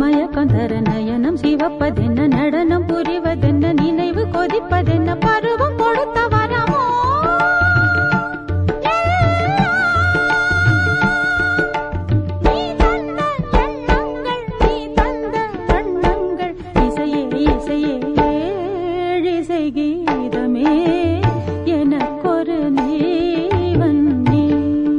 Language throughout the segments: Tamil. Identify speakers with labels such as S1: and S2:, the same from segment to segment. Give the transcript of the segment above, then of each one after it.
S1: மயக்கம் தர நயனம் சிவப்பதென்ன நடனம் புரிவதென்ன நினைவு கொதிப்பதென்ன பருவம் கொடுத்த வரமோ நீ தந்த எண்ணங்கள் நீ தந்த வண்ணங்கள் இசையே இசையே ஏழிசை கீதமே எனக்கொரு தேவன் நீயே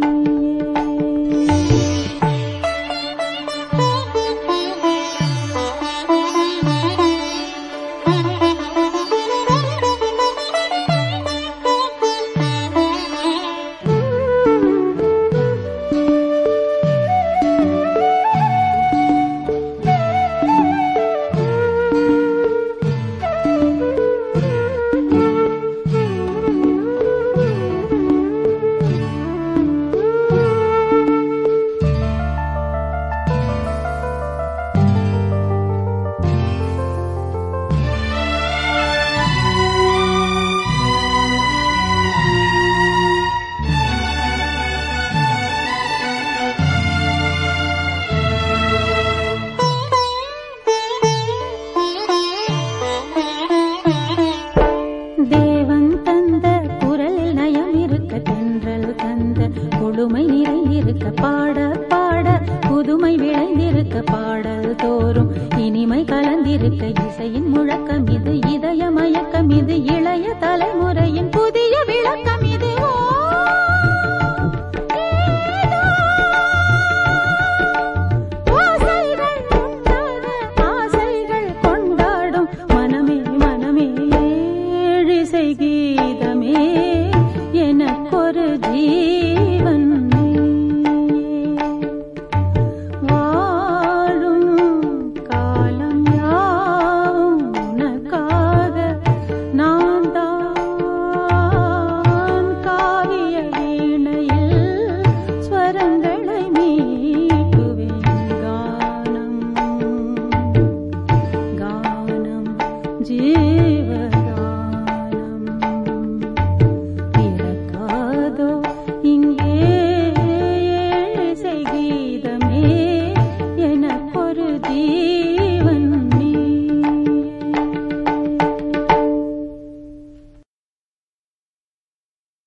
S1: தேவன் தந்த குரலில் நயம் இருக்க தென்றல் தந்த கொடுமை நிறைந்திருக்க பாட பாட புதுமை விளைந்திருக்க பாடல் தோறும் இனிமை கலந்திருக்க இசையின் முழக்கம் இது இதய மயக்கம் இது இளைய தலைமுறையின்